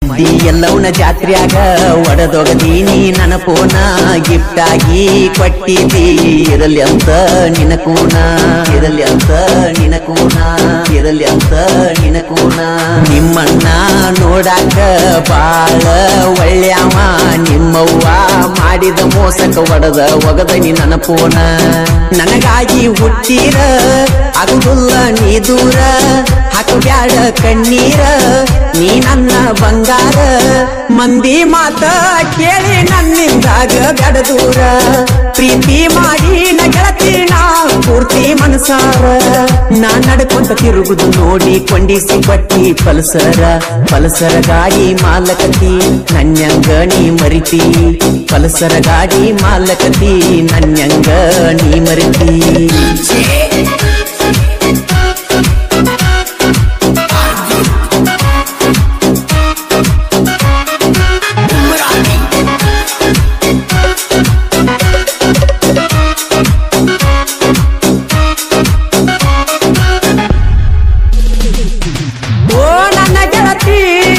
ಮಡ್ಡಿ ಎಲ್ಲವನ ಜಾತ್ರ್ಯಾಗ ಒಡದೊಗದೀನಿ ನನ್ನ ಪೋನ ಗಿಫ್ಟ್ ಆಗಿ ಕೊಟ್ಟಿದಿ ಇರಲಿ ಅಂತ ನಿನ ಕೂನ ಇರಲಿ ಅಂತ ನಿನ ಕೂನ ಇರಲಿ ಅಂತ ನಿನ ಕೂನ ನಿಮ್ಮಣ್ಣ ನೋಡಾಕ ಬಾಳ ಒಳ್ಳ್ಯಾವ ನಿಮ್ಮವ್ವ ಮಾಡಿದ ಮೋಸಕ ಒಡದ ಒಗದ ನೀ ನನ್ನ ಪೋನ ನನಗಾಗಿ ಹುಟ್ಟಿರ ಆಗುದಿಲ್ಲ ನೀ ದೂರ ಹಾಕಬ್ಯಾಡ ಕಣ್ಣೀರ ನೀ ನನ್ನ ಬಂಗಾರ ಮಂದಿ ಮಾತ ಕೇಳಿ ನನ್ನಿಂದಾಗ ಬ್ಯಾಡ ದೂರ ಪ್ರೀತಿ ಮಾಡಿ ನ ಗೆಳತಿ ನಾ ಪೂರ್ತಿ ಮನಸಾರ ನಾ ನಡ್ಕೊಂತ ತಿರುಗುದು ನೋಡಿ ಕೊಂಡಿಸಿ ಬಟ್ಟಿ ಪಲ್ಸರ ಪಲ್ಸರ ಗಾಡಿ ಮಾಲಕತಿ ನನ್ಯಂಗ ನೀ ಮರಿತಿ ಪಲ್ಸರ ಗಾಡಿ ಮಾಲಕತಿ ನನ್ಯಂಗ ನೀ ಮರಿತಿ ಓ ನನ್ನ ಗೆಳತಿ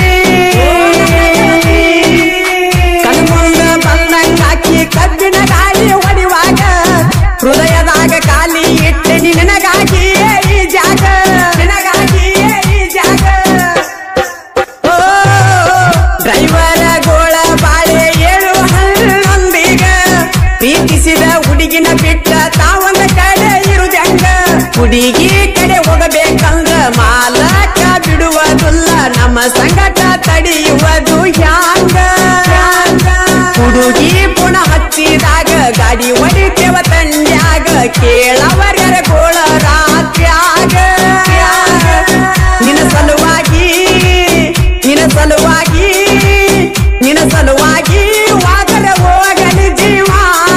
ಕಣ್ಮುಂದ ಬಂದಂಗ ಹಾಕಿ ಕಬ್ಬಿನ ಗಾಳಿ ಹೊಡಿವಾಗ ಹೃದಯದಾಗ ಖಾಲಿ ಇಟ್ಟೆ ನಿನಗಾಗಿ ಈ ಜಾಗ ನಿನಗಾಗಿ ಈ ಜಾಗ ಓ ಡ್ರೈವರ ಗೋಳ ಬಾಳೆ ಏಳು ಹನ್ನೊಂದೀಗ ಪ್ರೀತಿಸಿದ ಹುಡುಗಿನ ಬಿಟ್ಟ ತಾವೊಂದ ಕಡೆ ಇರುದಂಗ ಹುಡುಗಿ ಕಡೆ ಹೋಗಬೇಕಂದ್ರ ಮಾಲಕ ಬಿಡುವುದಿಲ್ಲ ನಮ್ಮ ಸಂಗಟ ತಡೆಯುವುದು ಹ್ಯಾಂಗ ಹುಡುಗಿ ಪುಣ ಹಚ್ಚಿದಾಗ ಗಾಡಿ ಹೊಡಿತೇವ ತಂಡ್ಯಾಗ ಕೇಳವರ್ಯರ ಗೋಳ ರಾತ್ರ್ಯಾಗ ನಿನ್ನ ಸಲುವಾಗಿ ನಿನ್ನ ಸಲುವಾಗಿ ನಿನ್ನ ಸಲುವಾಗಿ ವಾದರ ಹೋಗಲಿ ಜೀವ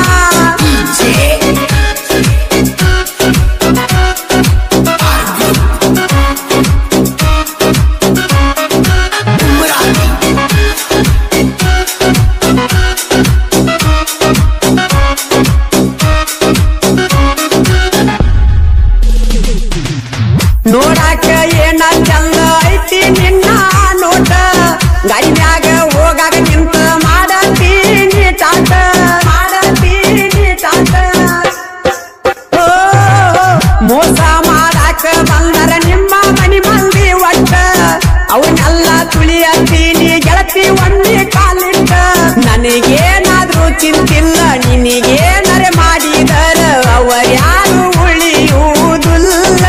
ನೋಡಾಕ ಏನ ಚಂದ ಐತಿ ನಿನ್ನ ನೋಟ ಗಾಡಿ ಮ್ಯಾಗ ಹೋಗಾಗ ನಿಂತ ಮಾಡತೀನಿ ಟಾಟ ಮಾಡತೀನಿ ಟಾಟ ಓ, ಮೋಸ ಮಾಡಾಕ ಬಂದರ ನಿಮ್ಮ ಮನಿ ಮಂದಿ ಒಟ್ಟ ಅವನ್ನೆಲ್ಲ ತುಳಿಯತ್ತೀನಿ ಗೆಳತಿ ಒಂದೇ ಕಾಲಿಟ್ಟ ನನಗೇನಾದ್ರೂ ಚಿಂತಿಲ್ಲ ನಿನಗೇನರೆ ಮಾಡಿದರ ಅವರ್ಯಾರು ಉಳಿಯುವುದಿಲ್ಲ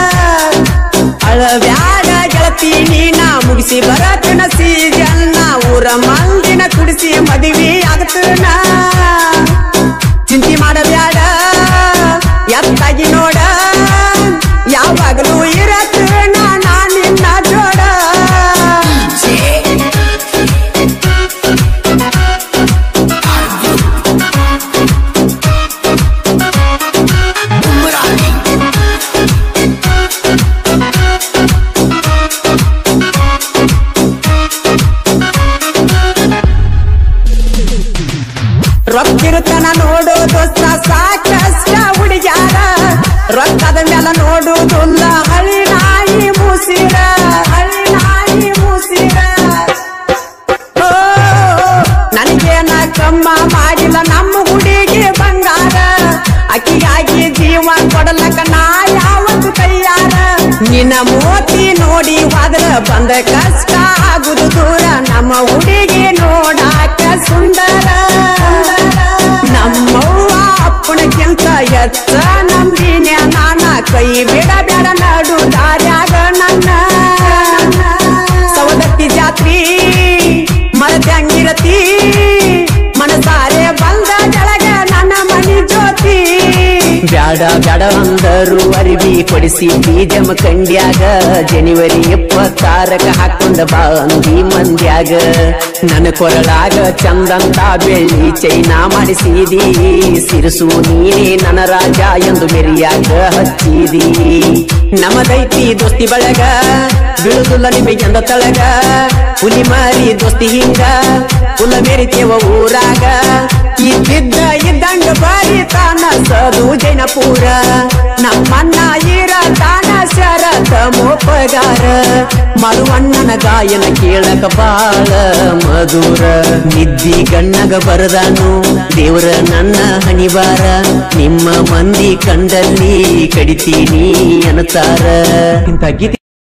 ಅಳಬ್ಯಾಡ ಗೆಳತಿ ನೀನ ಮುಗಿಸಿ ಬರತನ ಸೀಜನ್ನ ಊರ ಮಂದಿನ ಕುಡಿಸಿ ಮದುವೆ ಆಗತನ ಚಿಂತೆ ಮಾಡಬ್ಯಾಡ ಎತ್ತಾಗಿ ನೋಡ ಯಾವಾಗಲೂ ಇರತನ ನಾ ನಿನ್ನ ಜೋಡ ರೊಕ್ಕಿರುತ್ತನ ನೋಡು ದೋಸ್ತ ಸಾಕಷ್ಟ ಹುಡುಗ್ಯಾರ ರೊಕ್ಕದ ಮೇಲೆ ನೋಡುವುದಿಲ್ಲ ಹಳಿ ನಾಯಿ ಮೂಸಿರ ಹಳಿ ನಾಯಿ ಮೂಸಿರ ಓ, ನನಗೇನ ಕಮ್ಮ ಮಾಡಿಲ್ಲ ನಮ್ಮ ಹುಡುಗಿ ಬಂಗಾರ ಅಕ್ಕಿಗಾಗಿ ಜೀವ ಕೊಡಲಕ್ಕ ನಾ ಯಾವತ್ತು ತಯ್ಯಾರ ನಿನ್ನ ಮೋತಿ ನೋಡಿ ಹೋದ್ರ ಬಂದ ಕಷ್ಟ ಆಗುದು ದೂರ ನಮ್ಮ ಹುಡುಗಿ ನೋಡಾಕ ಸುಂದರ ನಮ್ಮವ್ವ ಅಪ್ಪನಕ್ಕಿಂತ ಎತ್ತ ನಂಬಿನ ನಾನ ಕೈ ಬಿಡ ಬೇಡ ನಡು ದಾರ್ಯಾಗ ನನ್ನ ಸವದತ್ತಿ ಜಾತ್ರಿ ಮರದಂಗಿರತಿ ಮನಸಾರೆ ಬಂದ ಕೆಳಗ ನನ್ನ ಮನಿ ಜ್ಯೋತಿ ಬ್ಯಾಡ ಬ್ಯಾಡ ಅಂದರು ಅರಿವಿ ಕೊಡಿಸಿ ಬೀಜಮ ಕಂಡ್ಯಾಗ ಜನವರಿ ಇಪ್ಪತ್ತಾರಕ ಹಾಕೊಂಡ ಬಾ ಅಂದಿ ಮಂದ್ಯಾಗ ನನ್ನ ಕೊರಳಾಗ ಚಂದಂತ ಬೆಳ್ಳಿ ಚೈನಾ ಮಾಡಿಸಿದಿ ಸಿರಸು ನೀನೇ ನನ್ನ ರಾಜ ಎಂದು ಮೆರಿಯಾಗ ಹಚ್ಚಿದಿ ನಮದೈತಿ ದೋಸ್ತಿ ಬಳಗ ಬೀಳುದಿಲ್ಲ ನಿಮಗೆಂದ ತಳಗ ಹುಲಿ ಮಾರಿ ದೋಸ್ತಿ ಹಿಂಗ ಹುಲ ಮೆರಿತೇವ ಊರಾಗ ಇದ್ದಿದ್ದ ಇದ್ದಂಗ ಬಾರಿ ತಾನ ಸದು ಜೈನಪುರ ನಮ್ಮಣ್ಣ ತೀರ ತಾನ ಶರತ ಮೋಪಗಾರ ಮರುವಣ್ಣನ ಗಾಯನ ಕೇಳಕ ಬಾಳ ಮಧುರ ನಿದ್ದಿ ಗಣ್ಣಗ ಬರದಾನು ದೇವರ ನನ್ನ ಹಣಿವಾರ ನಿಮ್ಮ ಮಂದಿ ಕಂಡಲ್ಲಿ ಕಡಿತೀನಿ ಅನ್ನತಾರ ಇಂಥ ಗೀತೆ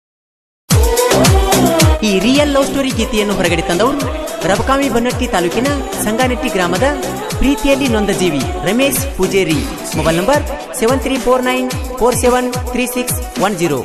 ಈ ರಿಯಲ್ ಲವ್ ಸ್ಟೋರಿ ಗೀತೆಯನ್ನು ಹೊರಗಡೆ ತಂದವರು ರಬಕಾಮಿ ಬನ್ನಟ್ಟಿ ತಾಲೂಕಿನ ಸಂಗಾನೆಟ್ಟಿ ಗ್ರಾಮದ ಪ್ರೀತಿಯಲ್ಲಿ ನೊಂದ ಜೀವಿ Ramesh Pujeri mobile number seven three four nine four seven three six one zero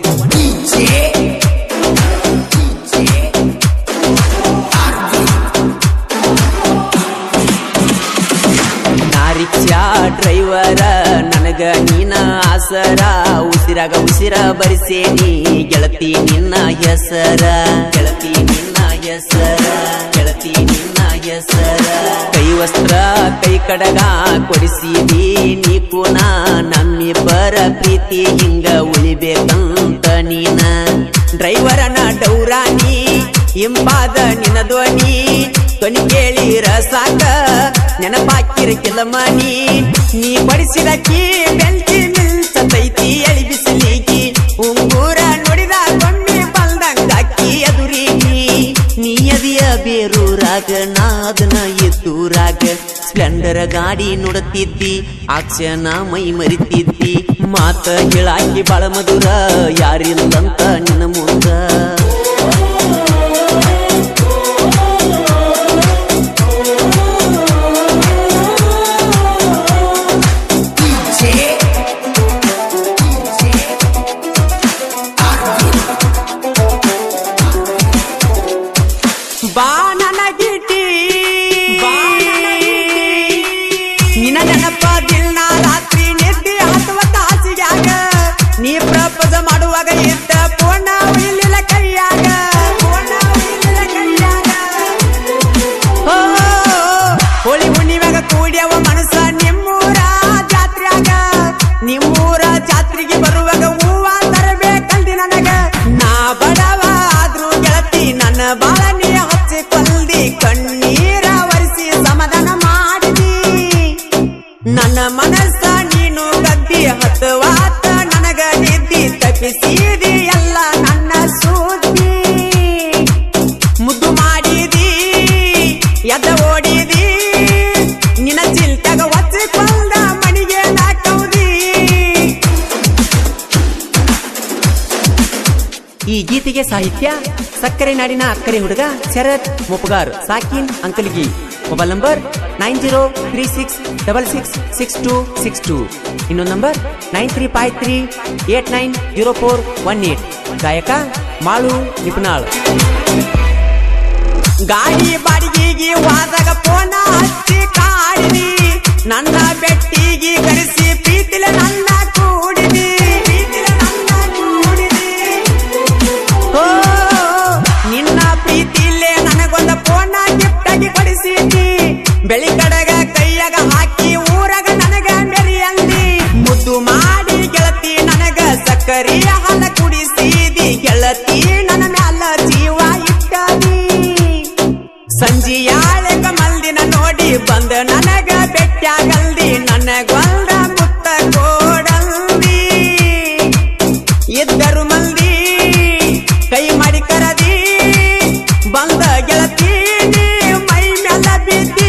ನಾ ರಿಕ್ಷಾ ಡ್ರೈವರ ನನಗ ನೀನ ಆಸರ ಉಸಿರಾಗ ಉಸಿರ ಬರಿಸೇನಿ ಗೆಳತಿ ನಿನ್ನ ಹೆಸರ ಗೆಳತಿ ನಿನ್ನ ಹೆಸರ ಗೆಳತಿ ನಿನ್ನ ಹೆಸರ ಕೈ ವಸ್ತ್ರ ಕೈ ಕಡಗ ಕೊಡಿಸಿದಿ ನೀ ಕೂನ ನಮ್ಮಿಬ್ಬರ ಪ್ರೀತಿ ಹಿಂಗ ಉಳಿಬೇಕಂತ ನೀನ ಡ್ರೈವರನ ಡೌರಾನಿ ಇಂಪಾದ ನಿನ್ನ ಧ್ವನಿ ಧ್ವನಿ ಕೇಳಿರ ಸಾಕ ನೆನಪಾಕಿರ ಕೆಲಮನಿ ನೀ ಬಡಿಸಿದ ಕೀ ಬೆಂಕಿ ಮಿಲ್ಸತೈತಿ ಎಳಿ ಬಿಸಿಲಿಗಿ ಉಂಗೂರ ನೋಡಿದ ಗೊಂಡಿ ಬಲ್ದಂಗಾಕಿ ಎದುರಿಗೆ ನೀ ಎದಿಯ ಬೇರೂರಾಗ ನಾದನ ಎದ್ದೂರಾಗ ಸ್ಪ್ಲೆಂಡರ್ ಗಾಡಿ ನೋಡುತ್ತಿದ್ದಿ ಆಕ್ಷಣ ಮೈ ಮರಿತಿದ್ದಿ ಮಾತ ಹೇಳಾಕಿ ಬಾಳ ಮಧುರ ಯಾರಿಲ್ಲಂತ ನಿನ್ನ ಮುಂದ ಬಾ ನನಗಿಟಿ ನಿನ್ನ ನೆನಪ ದಿನ ರಾತ್ರಿ ನಿದ್ದೆ ಹತ್ತುವ ತಾಸಿಗ್ಯಾಗ ನೀ ಪ್ರಪೋಸ ಮಾಡುವಾಗ ಇದ್ದ ಪೂರ್ಣ ಇಲ್ಲಿಲ್ಲ ಕೈಯಾಗ ಪೂರ್ಣ ಇಲ್ಲಿಲ್ಲ ಕೈಯಾಗ ಓ, ಹೋಳಿ ಹುಣ್ಣಿಮ್ಯಾಗ ಕೂಡ್ಯವ ಮನಸ್ಸ ನಿಮ್ಮೂರ ಜಾತ್ರ್ಯಾಗ ನಿಮ್ಮೂರ ಜಾತ್ರೆಗೆ ಬರುವಾಗ ಹೂವ ತರಬೇಕಲ್ದಿ ನನಗ ನಾ ಬಡವ ಆದ್ರೂ ಗೆಳತಿ ನನ್ನ ಬಾಳ ನೀ ಹಚ್ಚಿ ಕೊಲ್ದಿ ಕಣ್ಣೀರ ಒರೆಸಿ ಸಮಾಧಾನ ಮಾಡಿದಿ ನನ್ನ ಮನಸ್ಸ ನೀನು ಗದ್ದಿ ಹತ್ತವಾತ ನನಗ ನಿದ್ದಿ ತಪ್ಪಿಸಿದಿ ಎಲ್ಲ ನನ್ನ ಸುದ್ದಿ ಮುದ್ದು ಮಾಡಿದಿ ಎದ್ದ ಓಡಿದಿ ನಿನ್ನ ಚಿಲ್ತಾಗ ಒಚ್ಚಿಕೊಂಡ ಮಣಿಗೆ ನಾಕೌದಿ ಈ ಗೀತೆಗೆ ಸಾಹಿತ್ಯ ಸಕ್ಕರೆ ನಾಡಿನ ಅಕ್ಕರೆ ಹುಡುಗ ಶರತ್ ಮುಪ್ಗಾರ್ ಸಾಕಿನ್ Ankalgi mobile number nine zero three six double six six two six two ಇನ್ನೊಂದು number nine three five three eight nine zero four one eight ಗಾಯಕ ಮಾಳು ನಿಪುಣಾಳ್ ಗಾಡಿ ಬಾಡಿಗೆಗೆ ಹೋದಾಗ ಫೋನ ಹಚ್ಚಿ ಕಾಡಿನಿ ನನ್ನ ಬೆಟ್ಟಿಗೆ ಕರೆಸಿ ಪ್ರೀತಿಲೆ ನನ್ನ ಕೂಡಿದಿ ಪ್ರೀತಿಲೆ ನನ್ನ ಕೂಡಿದಿ ಓ ನಿನ್ನ ಪ್ರೀತಿಲೇ ನನಗೊಂದ ಫೋನ ಗಿಫ್ಟ್ ಆಗಿ ಕೊಡಿಸಿದಿ ಬೆಳಿ ಕಡಗ ಕೈಯಾಗ ಹಾಕಿ ಊರಾಗ ನನಗ ಮೆರಿಯಂದಿ ಮುದ್ದು ಮಾಡಿ ಗೆಳತಿ ನನಗ ಸಕ್ಕರೆಯ ಹಾಲ ಕುಡಿಸಿದಿ ಗೆಳತಿ ನನ್ನ ಮ್ಯಾಲ ಜೀವ ಇಟ್ಟದಿ ಸಂಜಿಯಾಳೆಗ ಮಲ್ದಿನ ನೋಡಿ ಬಂದ ನನಗ ಬೆಟ್ಟಾಗಲ್ದಿ ನನಗೊಂದ ಮುತ್ತ ಕೋಡಲ್ದಿ ಇದ್ದರು ಮಂದಿ ಕೈ ಮಾಡಿ ಕರದಿ ಬಂದ ಗೆಳತಿ ನೀ ಮೈ ಮ್ಯಾಲ ಬಿದ್ದಿ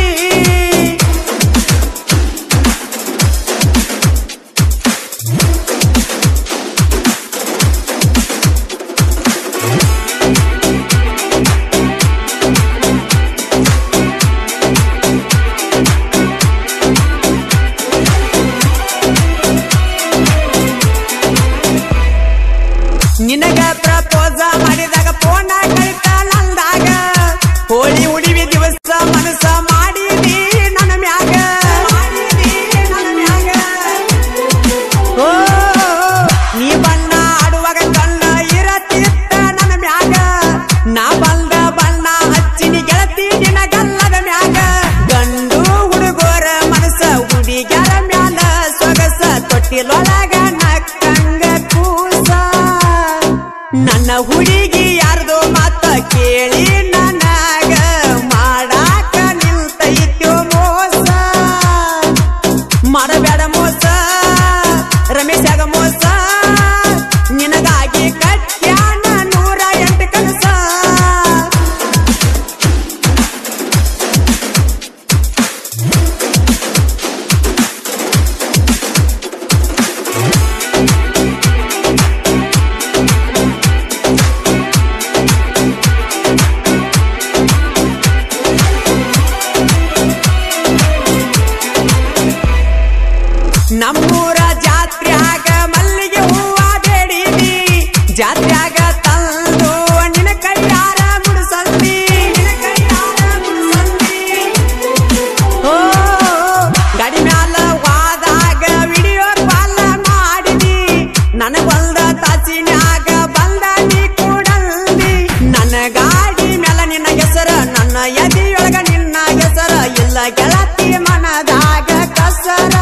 ಎದಿಯೊಳಗ ನಿನ್ನ ಹೆಸರ ಇಲ್ಲ ಗೆಳತಿ ಮನದಾಗ ಕಸರ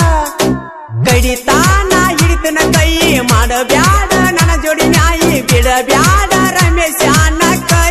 ಕಡಿತಾನ ಹಿಡಿತನ ಕೈ ಮಾಡಬ್ಯಾಡ ನನ್ನ ಜೋಡಿ ನ್ಯಾಯಿ ಬಿಡಬ್ಯಾಡ ರಮೇಶನ ಕೈ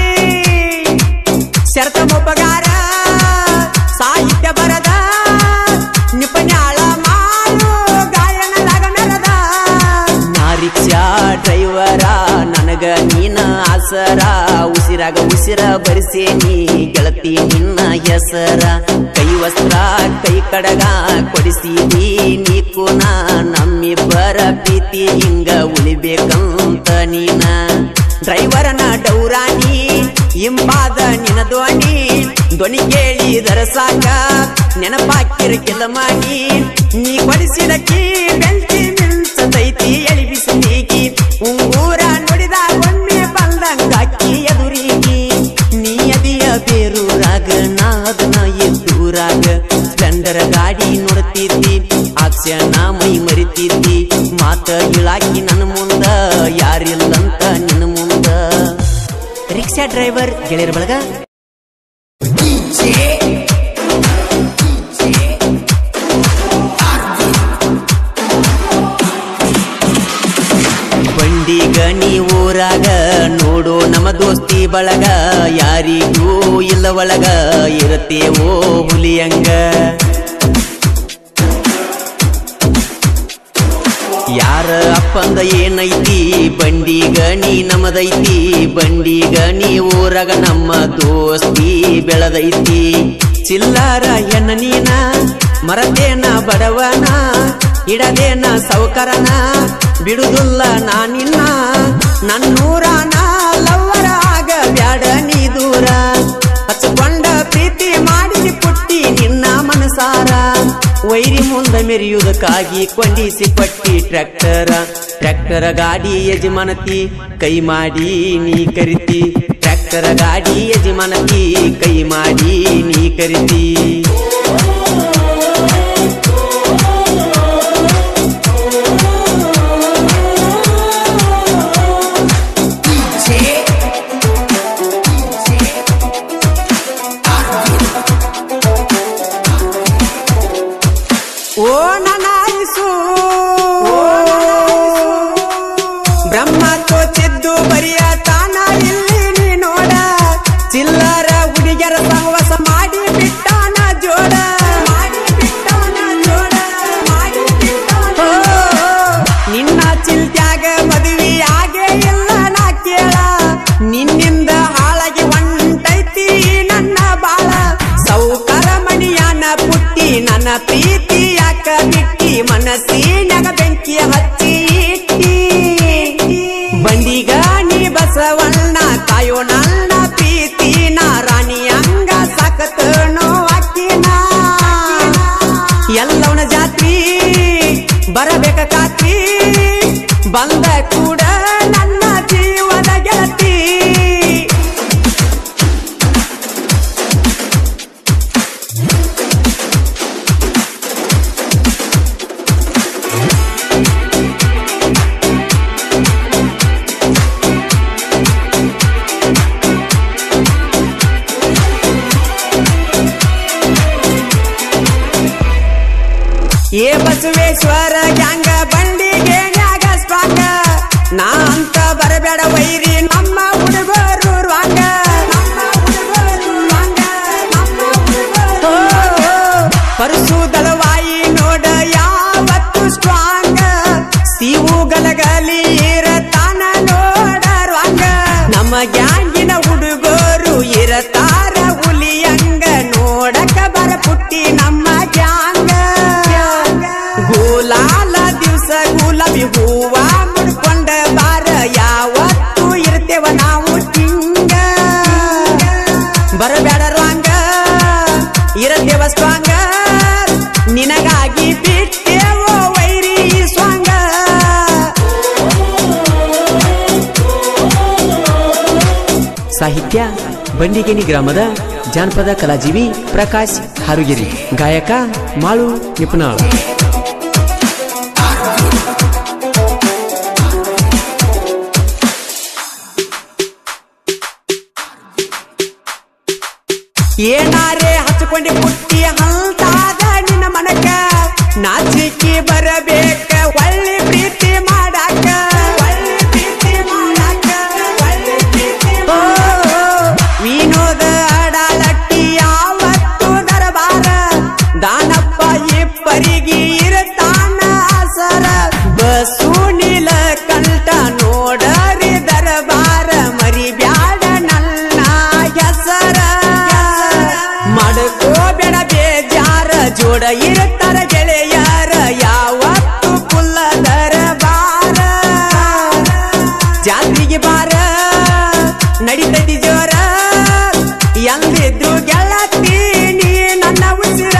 ಶರತ ಮೊಪ್ಪಗಾರ ಸಾಹಿತ್ಯ ಬರದ ನಿಪನ್ಯಾಳ ಮಾಡು ಗಾಯನದಾಗ ಮೆರದ ನಾ ರಿಕ್ಷಾ ಡ್ರೈವರ ನನಗ ನೀನ ಆಸರ ಉಸಿರಾಗ ಉಸಿರ ಬರಿಸೇನಿ ಗೆಳತಿ ನಿನ್ನ ಹೆಸರ ಕೈ ವಸ್ತ್ರ ಕೈ ಕಡಗ ಕೊಡಿಸಿದಿ ನೀ ಕುನ ನಮ್ಮಿಬ್ಬರ ಪ್ರೀತಿ ಹಿಂಗ ಉಳಿಬೇಕಂತ ನೀನ ಡ್ರೈವರನ ಡೌರಾಣಿ ಇಂಪಾದ ನಿನ ಧ್ವನಿ ಧ್ವನಿ ಕೇಳಿದರ ಸಾಕ ನೆನಪಾಕಿರ ಮಾಡಿ ನೀ ಕೊಡಿಸಿದ ಕೀ ಬೆಂಕಿ ಮಿಂಚತೈತಿ ಎಳಿ ಬಿಸಿ ನೀಗಿ ಉಂಗೂರ ನುಡಿದ ಒಮ್ಮೆ ಬಂದಂಗಾಕಿ ಎದುರಿಗೆ ನೀ ಅದಿಯ ಬೇರೂರಾಗ ನಾ ಅದನ್ನ ಎದ್ದೂರಾಗ ಸ್ಪ್ಲೆಂಡರ್ ಗಾಡಿ ನೋಡ್ತಿದ್ದಿ ಆಕ್ಷಣ ಮೈ ಮರಿತಿದ್ದಿ ಮಾತ ಇಳಾಕಿ ನನ್ನ ಮುಂದ ಯಾರಿಲ್ಲಂತ ನಿನ್ನ ಮುಂದ ರಿಕ್ಷಾ ಡ್ರೈವರ್ ಗೆಳೆಯರ ಬಳಗ ಬಂಡಿಗ ನೀ ಊರಾಗ ನೋಡು ನಮ್ಮ ದೋಸ್ತಿ ಬಳಗ ಯಾರಿಗೂ ಇಲ್ಲ ಒಳಗ ಇರತ್ತೇವೋ ಹುಲಿಯಂಗ ಯಾರ ಅಪ್ಪಂದ ಏನೈತಿ ಬಂಡಿಗ ನೀ ನಮದೈತಿ ಬಂಡಿಗ ನೀ ಊರಾಗ ನಮ್ಮ ದೋಸ್ತಿ ಬೆಳದೈತಿ ಚಿಲ್ಲಾರ ಹೆಣ್ಣ ನೀನ ಮರತೇನ ಬಡವನ ಇಡದೇನ ಸೌಕರನ ಬಿಡುದಿಲ್ಲ ನಾ ನಿನ್ನ ನನ್ನೂರನ ಲವ್ವರ ಆಗ ಬ್ಯಾಡ ನೀ ದೂರ ಹಚ್ಕೊಂಡ ಪ್ರೀತಿ ಮಾಡಿ ಪುಟ್ಟಿ ನಿನ್ನ ಮನಸಾರ ವೈರಿ ಮುಂದ ಮೆರೆಯುವುದಕ್ಕಾಗಿ ಕೊಂಡಿಸಿ ಪಟ್ಟಿ ಟ್ರ್ಯಾಕ್ಟರ ಟ್ರ್ಯಾಕ್ಟರ ಗಾಡಿ ಯಜಮಾನತಿ ಕೈ ಮಾಡಿ ನೀ ಕರಿತಿ ಟ್ರ್ಯಾಕ್ಟರ ಗಾಡಿ ಯಜಮಾನತಿ ಕೈ ಮಾಡಿ ನೀ ಕರಿತಿ ಓ ನನಾಯಿಸು ಬ್ರಹ್ಮ ತೋಚಿದ್ದು ಬರಿಯ ತಾನ ಇಲ್ಲಿ ನೀ ನೋಡ ಚಿಲ್ಲರ ಹುಡುಗಿಯರ ಸಹವಾಸ ಮಾಡಿ ಬಿಟ್ಟಾನ ಜೋಡ ಮಾಡಿ ಬಿಟ್ಟಾನ ಜೋಡ ಮಾಡಿ ಬಿಟ್ಟಾನ ಓ, ನಿನ್ನ ಚಿಲ್ತ್ಯಾಗ ಮದುವೆ ಆಗೇ ಇಲ್ಲ ನಾ ಕೇಳ ನಿನ್ನಿಂದ ಹಾಳಾಗಿ ಒಂಟೈತಿ ನನ್ನ ಬಾಳ ಸೌಕರ ಮಣಿಯನ ಪುಟ್ಟಿ ನನ್ನ ಪ್ರೀತಿ ಯಾಕ ಬಿಟ್ಟಿ ಮನಸ್ಸಿನಾಗ ಬೆಂಕಿ ಹಚ್ಚಿ ಇಟ್ಟಿ ಬಂಡಿಗ ನೀ ಬಸವಣ್ಣ ಕಾಯೋ ನನ್ನ ಪ್ರೀತಿ ನಾ ರಾಣಿ ಹಂಗ ಸಾಕತನೋ ಅಕ್ಕಿನ ಎಲ್ಲವನ ಜಾತ್ರಿ ಬರಬೇಕ ಕಾತ್ರಿ ಬಂದ ಕೂಡ ನನ್ನ ಜೀವದ ಗೆಳತಿ ಏ ಬಸವೇಶ್ವರ ಗ್ಯಾಂಗ ಬಂಡಿಗೆ ನ್ಯಾಗ ಸ್ಟ್ರಾಂಗ ನಾ ಅಂತ ಬರಬೇಡ ವೈರಿ ನಮ್ಮ ಹುಡುಗರು ರಾಂಗ ನಮ್ಮ ಹುಡುಗರು ರಾಂಗ, ನಮ್ಮ ಹುಡುಗರು. ಓ, ಓ, ಪರಸು ದಳವಾಯಿ ನೋಡ ಯಾವತ್ತು ಸ್ಟ್ರಾಂಗ ಸಿವು ಗಲಗಲಿ ಇರತಾನ ನೋಡ ರಾಂಗ ನಮ್ಮ ಗ್ಯಾಂಗಿನ ಹುಡುಗರು ಇರತಾರ ಹುಲಿಯಂಗ ನೋಡಕ ಬರ ಪುಟ್ಟಿ ನಮ್ಮ ಗ್ಯಾಂಗ ಗುಲಾಲ ದಿವ್ಸ ಗುಲಾಬಿ ಹೂವ ಮುಡ್ಕೊಂಡ ಬಾರ ಯಾವತ್ತು ಇರ್ತೇವ ನಾವು ತಿಂಗ ಬರಬೇಡ ರಾಂಗ ಇರತ್ತೇವ ಸ್ಟ್ರಾಂಗ ನಿನಗಾಗಿ ಬಿಟ್ಟೇವೋ ವೈರಿ ಸ್ವಾಂಗ ಸಾಹಿತ್ಯ ಬಂಡಿಗೇನಿ ಗ್ರಾಮದ ಜಾನಪದ ಕಲಾಜೀವಿ ಪ್ರಕಾಶ್ ಹಾರುಗಿರಿ ಗಾಯಕ ಮಾಳು ನಿಪುಣಾಳ್ ಏನಾರೇ ಹಚ್ಕೊಂಡಿ ಪುಟ್ಟಿ ಹಂತಾದ ನಿನ್ನ ಮನಕ ನಾಚಿಕಿ ಬರಬೇಕ ಒಳ್ಳೆ ಪ್ರೀತಿ ಮಾಡಾಕ ಒಳ್ಳೆ ಪ್ರೀತಿ ಮಾಡಾಕ ಒಳ್ಳೆ ಪ್ರೀತಿ ಓ, ವಿನೋದ ಅಡಾಳಟ್ಟಿ ಯಾವತ್ತು ದರಬಾರ ದಾನಪ್ಪ ಇಬ್ಬರಿಗೆ ಇರತಾನ ಸರ ಬಸು ನೀಲ ಕಂಠ ನೋಡರಿ ದರಬಾರ ಮರಿಬ್ಯಾಡ ನನ್ನ ಹೆಸರ ಮಾಡ್ಕೋಬೇಡ ಬೇಜಾರ ಜೋಡ ಇರುತ್ತಾರ ಗೆಳೆಯರ ಯಾವತ್ತು ಕುಲ್ಲ ದರಬಾರ ಜಾತ್ರೆಗೆ ಬಾರ ನಡಿತೈತಿ ಜೋರ ಎಂದಿದ್ರು ಗೆಳತಿ ನೀ ನನ್ನ ಉಸಿರ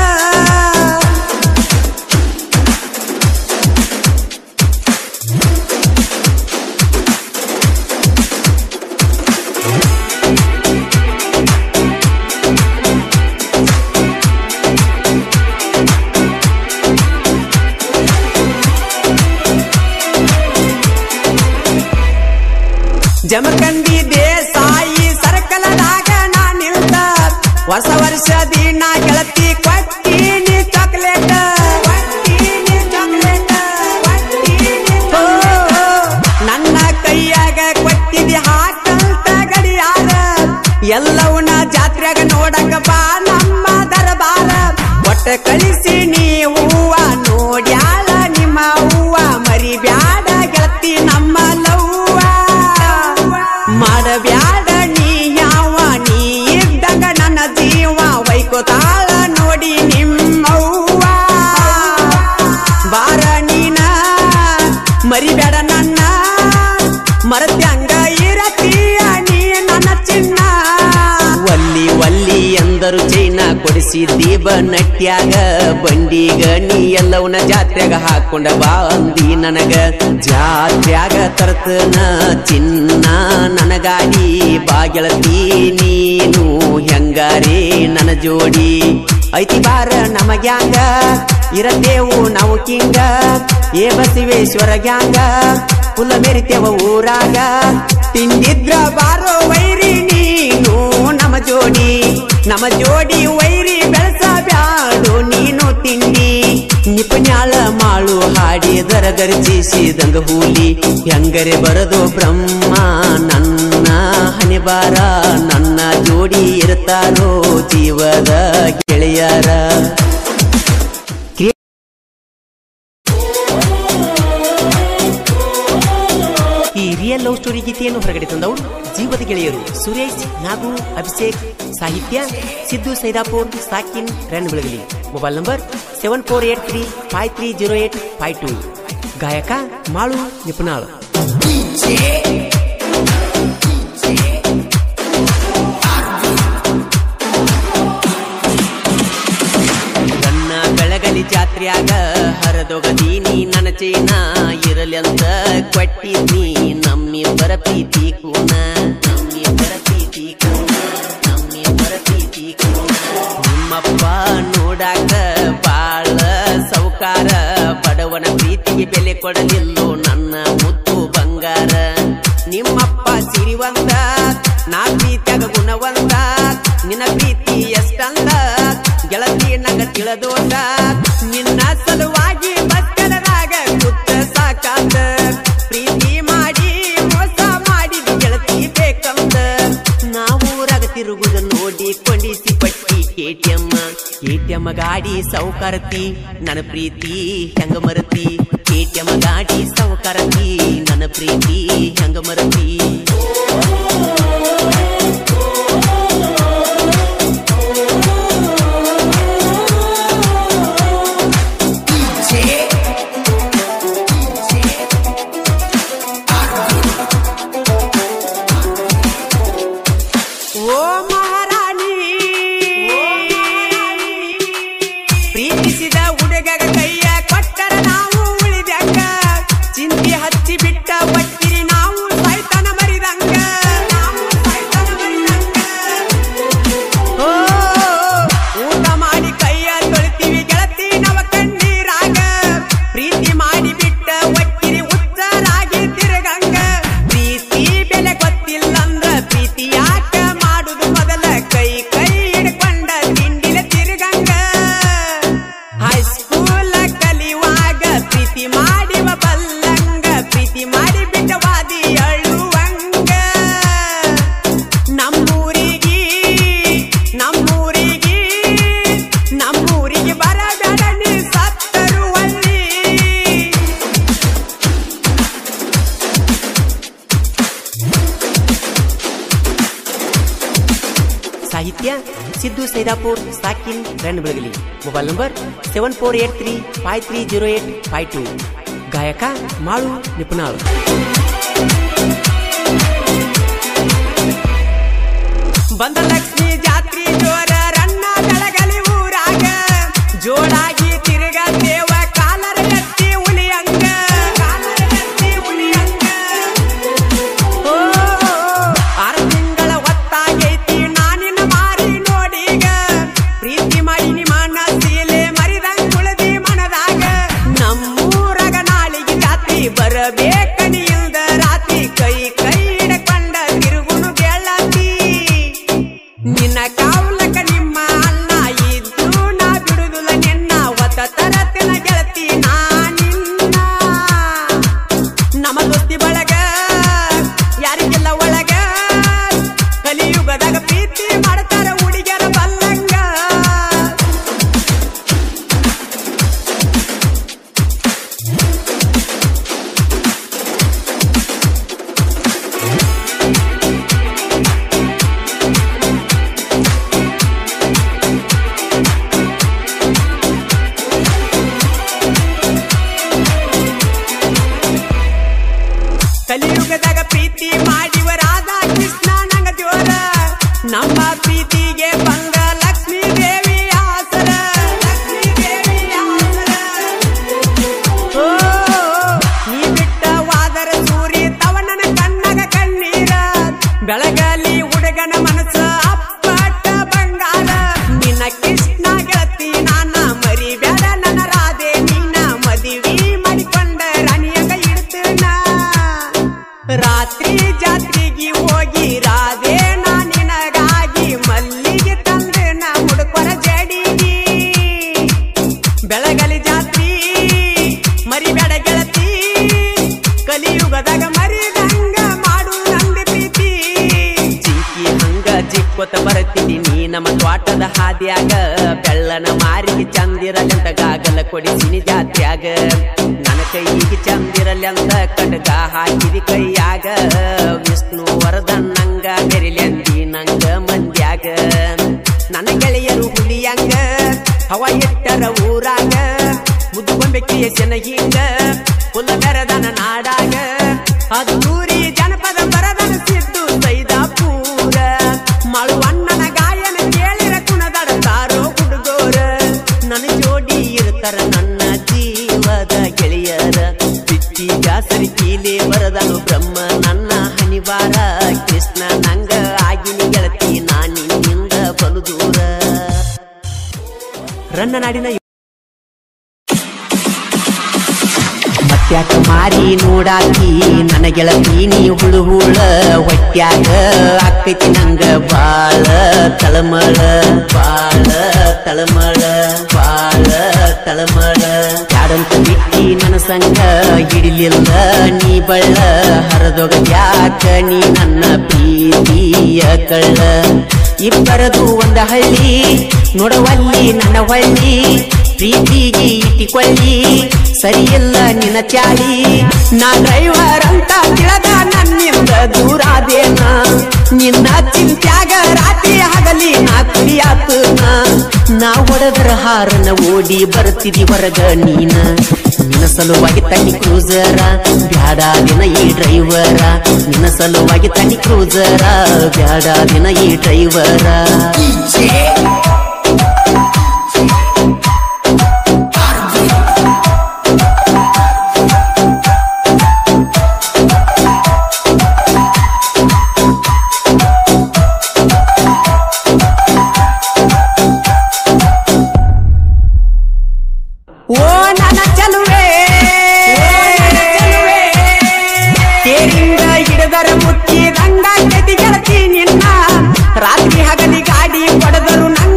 ಜಮಖಂಡಿ ದೇಸಾಯಿ ಸರ್ಕಲದಾಗ ನಾ ನಿಲ್ತ ವರ್ಷ ವರ್ಷ ದಿನ ಗೆಳತಿ ಕೊಟ್ಟೀನಿ ಚಾಕ್ಲೇಟ್ ಕೊಟ್ಟೀನಿ ಚಾಕ್ಲೇಟ್ ಕೊಟ್ಟೀನಿ ಓ, ನನ್ನ ಕೈಯಾಗ ಕೊಟ್ಟಿದಿ ಹಾಕಂತ ಗಡಿಯಾರ ಎಲ್ಲವನ್ನ ಜಾತ್ರೆಗ ನೋಡಕ ಬಾ ನಮ್ಮ ದರಬಾರ ಒಟ್ಟ ಕಳಿಸಿ ನೀವು ನೋಡ್ಯಾಳ ನಿಮ್ಮ ಹೂವ ಮರಿಬ್ಯಾಡ ಗೆಳತಿ ನಮ್ಮ ಲವ್ವ ಮಾಡಬ್ಯಾಡ ನೀ ಯಾವ ನೀ ಇದ್ದಂಗ ನನ್ನ ಜೀವ ವೈಕೋತಾಳ ನೋಡಿ ನಿಮ್ಮವ್ವ ಬಾರ ನೀನ ಮರಿಬೇಡ ನನ್ನ ಮರತ್ಯಂಗ ಇರತೀಯ ನೀ ನನ್ನ ಚಿನ್ನ ಒಲ್ಲಿ ಒಲ್ಲಿ ಎಂದರು ಚೈನ ಕೊಡಿಸಿದ್ದೀ ನಟ್ಯಾಗ ಬಂಡಿಗ ನೀ ಎಲ್ಲವನ್ನ ಜಾತ್ರೆಗ ಹಾಕೊಂಡ ಬಾ ಅಂದಿ ನನಗ ಜಾತ್ರ್ಯಾಗ ತರ್ತನ ಚಿನ್ನ ನನಗಾಗಿ ಬಾಗೆಳತಿ ನೀನು ಹೆಂಗಾರೇ ನನ್ನ ಜೋಡಿ ಐತಿ ಬಾರ ನಮಗ್ಯಾಂಗ ಇರತೇವು ನಾವು ಕಿಂಗ ಏ ಬಸವೇಶ್ವರ ಗ್ಯಾಂಗ ಪುಲ್ಲ ಮೆರಿತೇವ ಊರಾಗ ತಿಂದಿದ್ರ ಬಾರೋ ವೈರಿ ನೀನು ನಮ್ಮ ಜೋಡಿ ನಮ್ಮ ಜೋಡಿ ವೈರಿ ಬೆಳೆಸಬ್ಯಾಡು ನೀನು ತಿಂಡಿ ನಿಪುಣ್ಯಾಳ ಮಾಳು ಹಾಡಿದರ ಗರ್ಜಿಸಿದಂಗ ಹೂಲಿ ಹೆಂಗರೆ ಬರದು ಬ್ರಹ್ಮ ನನ್ನ ಹಣೆಬಾರ ನನ್ನ ಜೋಡಿ ಇರ್ತಾರೋ ಜೀವದ ಗೆಳೆಯರ ಈ ರಿಯಲ್ ಲವ್ ಸ್ಟೋರಿ ಗೀತೆಯನ್ನು ಹೊರಗಡೆ ತಂದವರು ಜೀವದ ಗೆಳೆಯರು ಸುರೇಶ್ ನಾಗು ಅಭಿಷೇಕ್ ಸಾಹಿತ್ಯ ಸಿದ್ದು ಸೈದಾಪುರ್ ಸಾಕಿನ್ Ran Belagali mobile number seven four eight three five three zero eight five two ಗಾಯಕ ಮಾಳು ನಿಪುಣಾಳ್ ನನ್ನ ಬೆಳಗಲಿ ಜಾತ್ರ್ಯಾಗ ಹರದೊಗದೀನಿ ನನ್ನ ಚೇನ ಇರಲಿ ಅಂತ ಕೊಟ್ಟಿದ್ನಿ ನಮ್ಮಿಬ್ಬರ ಪ್ರೀತಿ ಕೂನ ನಮ್ಮಿಬ್ಬರ ಪ್ರೀತಿ ಕೂನ ನಮ್ಮಿಬ್ಬರ ಪ್ರೀತಿ ಕೂನ ನಿಮ್ಮಪ್ಪ ನೋಡಾಕ ಬಾಳ ಸೌಕಾರ ಬಡವನ ಪ್ರೀತಿಗೆ ಬೆಲೆ ಕೊಡಲಿಲ್ಲೋ ನನ್ನ ಮುತ್ತು ಬಂಗಾರ ನಿಮ್ಮಪ್ಪ ಸಿರಿವಂತ ನಾ ಪ್ರೀತಿಯಾಗ ಗುಣವಂತ ನಿನ್ನ ಪ್ರೀತಿ ಎಷ್ಟಂದ ಗೆಳತಿ ನಂಗ ತಿಳಿದೋಟ ನಿನ್ನ ಸಲುವಾಗಿ ಬಸ್ಕರದಾಗ ಕುತ್ತ ಸಾಕಾತ ಪ್ರೀತಿ ಮಾಡಿ ಮೋಸ ಮಾಡಿದ ಗೆಳತಿ ಬೇಕಂತ ನಾವೂರಾಗ ತಿರುಗುದ ನೋಡಿ ಕೊಂಡಿಸಿ ಪಟ್ಟಿ ಕೆಟಿಎಂ ಕೆಟಿಎಂ ಗಾಡಿ ಸೌಕಾರತಿ ನನ್ನ ಪ್ರೀತಿ ಹೆಂಗ ಮರತಿ ಕೆಟಿಎಂ ಗಾಡಿ ಸೌಕಾರತಿ ನನ್ನ ಪ್ರೀತಿ ಹೆಂಗ ಮರತಿ ಓ ಮಹಾರಾಣಿ ಪ್ರೀತಿಸಿದ ಹುಡುಗಗ ಕೈಯ ಕೊಟ್ಟರ ನಾವು ಉಳಿದಂಗ ಚಿಂತಿ ಹಚ್ಚಿ ಬಿಟ್ಟ ಒಟ್ಟಿರಿ ನಾವು ಸೈತನ ಮರಿದಂಗ ನಾವು ಸೈತನ ಮರಿದಂಗ ಓ ಊಟ ಮಾಡಿ ಕೈಯ ತೊಳಿತೀವಿ ಗೆಳತಿ ನವ ಕಣ್ಣೀರಾಗ ಪ್ರೀತಿ ಮಾಡಿ ಬಿಟ್ಟ ಒಟ್ಟಿರಿ ಉತ್ತರಾಗಿ ತಿರುಗಂಗ ಪ್ರೀತಿ ಬೆಲೆ ಗೊತ್ತಿಲ್ಲಂದ್ರ ಪ್ರೀತಿ ಯಾಕ ಮಾಡುದು ಮೊದಲ ಸಾಹಿತ್ಯ ಸಿದ್ದು ಸೈದಾಪುರ್ ಸಾಕಿನ್ Ran Belagali mobile number seven four eight three five three zero eight five two ಗಾಯಕ ಮಾಳು ನಿಪುಣಾಳ್ ಬಂದ ಲಕ್ಷ್ಮಿ ಜಾತ್ರಿ ಜೋರ ರನ್ನ ಬೆಳಗಲಿ ಊರಾಗ ಜೋಡಾಗಿ ತಿರುಗ ದೇವ ಕಾಲರ ಎತ್ತಿ ಉಲಿಯಂಗ ಕಾಲರ ಎತ್ತಿ ಉಲಿಯಂಗ ಓ ಆರು ತಿಂಗಳ ಹೊತ್ತಾಗೈತಿ ನಾನಿನ ಮಾರಿ ನೋಡೀಗ ಪ್ರೀತಿ ಮಾಡಿ ನಿಮ್ಮಣ್ಣ ಸೀಲೆ ಮರಿದಂಗ್ ಕುಳದಿ ಮನದಾಗ ನಮ್ಮೂರಗ ನಾಳಿಗೆ ಜಾತಿ ಬರಬೇಕನಿ ಇಲ್ದ ರಾತ್ರಿ ಕೈ ಕೈ ಹಿಡ್ಕೊಂಡ ತಿರುಗುನು ಗೆಳತಿ ನಿನ್ನ ಕಾವ್ಲಕ ನಿಮ್ಮ ಅಣ್ಣ ಇದ್ದು ನಾ ಬಿಡುದಿಲ್ಲ ನಿನ್ನ ಒತ್ತ ತರತಿನ ಗೆಳತಿ ನಾ ನಿನ್ನ ನಮ್ಮ ದೋಸ್ತಿ ಬಳಗ ಯಾರಿಗೆಲ್ಲ ಒಳಗ ಕಲಿಯುಗದಾಗ ಪ್ರೀತಿ ಮಾಡ್ತಾರ ಹುಡುಗಿಯರ ಬಲ್ಲಂಗ ಕಲಿಯುಗದಾಗ ಪ್ರೀತಿ ಮಾಡಿವ ರಾಧಾ ಕೃಷ್ಣ ನಂಗ ಜೋರ ನಮ್ಮ ಪ್ರೀತಿಗೆ ಬಂದ ಲಕ್ಷ್ಮೀ ದೇವಿ ಆಸರ ಲಕ್ಷ್ಮೀ ದೇವಿ ಆಸರ ಓ ನೀ ಬಿಟ್ಟ ವಾದರ ಸೂರಿ ತವನನ ಕಣ್ಣಗ ಕಣ್ಣೀರ ಬೆಳಗಲಿ ಹುಡುಗನ ಮನಸ್ಸ ಅಪ್ಪಟ ಬಂಗಾರ ನಿನ್ನ ಕೃಷ್ಣ ಗೆಳತಿ ನಾನ ಮರಿಬೇಡ ನನ್ನ ರಾಧೆ ನಿನ್ನ ಮದಿವಿ ಮಾಡಿಕೊಂಡ ರಾಣಿಯಂಗ ಇಡ್ತೇನ ರಾತ್ರಿ ಜಾತ್ರೆಗೆ ಹೋಗಿ ರಾಧೆ ನಾ ನಿನಗಾಗಿ ಮಲ್ಲಿಗೆ ತಂದೆ ನಾ ಹುಡುಕರ ಜಡಿಗಿ ಬೆಳಗಲಿ ಜಾತ್ರಿ ಮರಿಬೇಡ ಗೆಳತಿ ಕಲಿಯುಗದಾಗ ಮರಿದಂಗ ಮಾಡು ನಂದ ಪ್ರೀತಿ ಜಿಕ್ಕಿ ಹಂಗ ಜಿಕ್ಕೊತ ಬರತೀನಿ ನೀ ನಮ್ಮ ತ್ವಾಟದ ಹಾದಿಯಾಗ ಬೆಳ್ಳನ ಮಾರಿಗೆ ಚಂದಿರಲಂತ ಗಾಗಲ ಕೊಡಿಸಿನಿ ಜಾತ್ರ್ಯಾಗ ನನ್ನ ಕೈಗೆ ಚಂದಿರಲಿ ಅಂತ ಕಟಗ ಹಾಕಿದಿ ಕೈಯಾಗ ವಿಷ್ಣು ವರದನ್ನಂಗ ಮೆರಿಲೆಂದಿ ನಂಗ ಮಂದ್ಯಾಗ ನನ್ನ ಗೆಳೆಯರು ಹುಲಿಯಂಗ ಹವ ಇಟ್ಟರ ಊರಾಗ ಮುದ್ದು ಗೊಂಬೆಕ್ಕಿಯ ಹಿಂಗ ಹುಲ್ಲ ಮೆರದನ ನಾಡಾಗ ಅದು ನೂರಿ ಜನಪದ ಬರದನ ಸಿದ್ದು ಸೈದಾಪೂರ ಮಳುವಣ್ಣನ ಗಾಯನ ಕೇಳಿರ ಕುಣದಡತಾರೋ ಹುಡುಗೋರ ನನ್ನ ಜೋಡಿ ಇರ್ತಾರ ನನ್ನ ಜೀವದ ಗೆಳೆಯರ ಬಿಟ್ಟಿ ಜಾಸರಿ ಕೀಲೆ ಬರದನು ಬ್ರಹ್ಮ ನನ್ನ ಹನಿವಾರ ಕೃಷ್ಣ ನಂಗ ಆಗಿನಿ ಗೆಳತಿ ನಾನಿನ್ನಿಂದ ಬಲು ದೂರ ರನ್ನ ನಾಡಿನ ಮತ್ಯಾಕ ಮಾರಿ ನೋಡಾಕಿ ನನ್ನ ಗೆಳತಿ ನೀ ಹುಳು ಹುಳ ಹೊಟ್ಯಾಗ ಆಕೈತಿ ನಂಗ ಬಾಳ ತಳಮಳ ಬಾಳ ತಳಮಳ ಬಾಳ ತಳಮಳ ಯಾಡಂತ ಬಿಟ್ಟಿ ನನ್ನ ಸಂಗ ಹಿಡಿಲಿಲ್ಲ ನೀ ಬಳ್ಳ ಹರದೊಗ ಯಾಕ ನೀ ನನ್ನ ಪ್ರೀತಿಯ ಕಳ್ಳ ಇಬ್ಬರದು ಒಂದ ಹಳ್ಳಿ ನೋಡವಲ್ಲಿ ನನ್ನ ಹೊಳ್ಳಿ ಪ್ರೀತಿಗೆ ಇಟ್ಟಿಕೊಳ್ಳಿ ಸರಿಯಿಲ್ಲ ನಿನ್ನ ಚಾಳಿ ನಾ ಡ್ರೈವರ್ ಅಂತ ತಿಳಿದ ನನ್ನಿಂದ ದೂರಾದೇನ ನಿನ್ನ ಚಿಂತ್ಯಾಗ ರಾತ್ರಿ ಆಗಲಿ ನಾ ಕುಡಿಯಾತು ನಾ ಹೊಡೆದ್ರ ಹಾರನ ಓಡಿ ಬರ್ತಿದಿ ಹೊರಗ ನೀನ ನಿನ್ನ ಸಲುವಾಗಿ ತಣ್ಣಿ ಕ್ರೂಸರ ಬ್ಯಾಡ ದಿನ ಈ ಡ್ರೈವರ ನಿನ್ನ ಸಲುವಾಗಿ ತಣ್ಣಿ ಕ್ರೂಸರ ಬ್ಯಾಡ ದಿನ ಈ ಡ್ರೈವರ ಓ ನನ್ನ ಚಲುವೆ ತೇರಿಂದ ಹಿಡಿದರ ಮುಚ್ಚಿದಂಗ ಕೆತಿ ಗೆಳತಿ ನಿನ್ನ ರಾತ್ರಿ ಹಗಲಿ ಗಾಡಿ ಹೊಡೆದರು ನಂಗ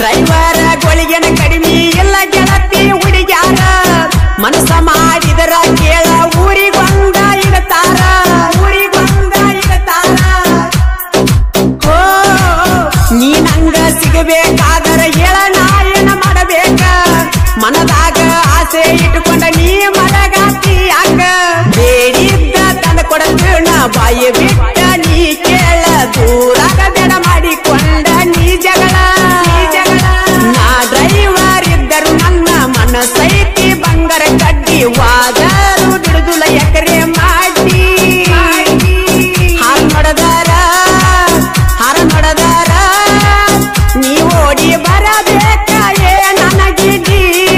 ಡ್ರೈವರ್ ಗೋಳಿಗೆನ ಕಡಿಮೆ ಇಲ್ಲ ಗೆಳತಿ ಹುಡುಗ್ಯಾರ ಮನಸ್ಸ ಮಾಡಿದರ ಕೇಳ ಊರಿಗೊಂದ ಇಡತಾರ ಊರಿಗೊಂದ ಇಡತಾರ ಓ ನೀ ನಂಗ ಸಿಗಬೇಕಾದರ ಹೇಳ ನಾ ಏನ ಮಾಡಬೇಕ ಮನದಾಗ ಆಸೆ ಇಟ್ಟುಕೊಂಡ ನೀ ಮಲಗಾತಿ ಯಾಕ ಬೇಡಿದ್ದ ತಂದ ಕೊಡತೇಣ ಬಾಯಿ ಬಿಟ್ಟ ನೀ ಕೇಳ ದೂರಾಗ ಬೇಡ ಮಾಡಿಕೊಂಡ ನೀ ಜಗಳ ನೀ ಜಗಳ ನಾ ಡ್ರೈವರ್ ಇದ್ದರು ನನ್ನ ಮನಸ್ಸೈತಿ ಬಂಗಾರ ಕಡ್ಡಿ ವಾದರು ಬಿಡುದುಲ ಎಕರೆ ಮಾಡಿ ಹಾರ ನೋಡದಾರ ಹಾರ ನೋಡದಾರ ನೀ ಓಡಿ ಬರಬೇಕ ಏ ನನಗಿಡಿ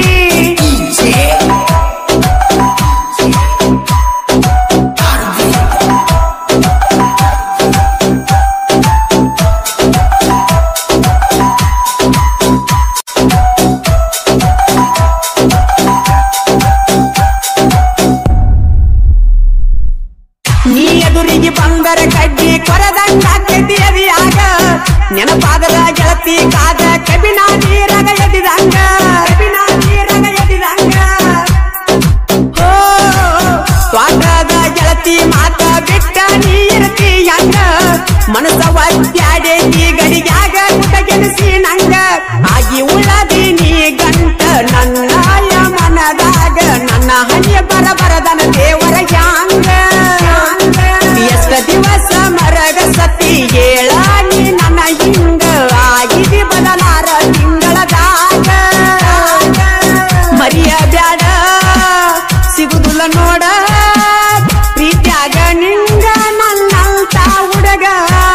ನೀ ಎದುರಿಗೆ ಬಂದರ ಕಡ್ಡಿ ಕೊರದಂಗ ಕಡ್ಡಿ ಅದಿಯಾಗ ನೆನಪಾದರ ಗೆಳತಿ ಕಾದ ಕಬಿನ ನೀರಗ ಎದಿದಂಗ ಕಬಿನ ನೀರಗ ಎದಿದಂಗ ಓ ಸ್ವಾಗದ ಗೆಳತಿ ಮಾತ ಬಿಟ್ಟ ನೀ ಇರ್ತಿ ಹಂಗ ಮನಸ್ಸ ಒದ್ದಾಡೇತಿ ಗಡಿಗ್ಯಾಗ ಊಟ ಗೆಣಸಿ ನಂಗ ಆಗಿ ಉಳದಿ ನೀ ಗಂಟ ನನ್ನ ಮನದಾಗ ನನ್ನ ಹಣಿಯ ಬರ ಬರದನ ದೇವರ ಯಾಂಗ ಎಷ್ಟ ದಿವಸ ಮರಗ ಸತಿ ಹೇಳ ನೀ ನನ್ನ ಹಿಂಗ ಆಗಿದಿ ಬದಲಾರ ತಿಂಗಳದಾಗ ಮರಿಯ ಬ್ಯಾಡ ಸಿಗುದಿಲ್ಲ ನೋಡ ಪ್ರೀತ್ಯಾಗ ನಿಂಗ ನನ್ನಂತ ಹುಡುಗ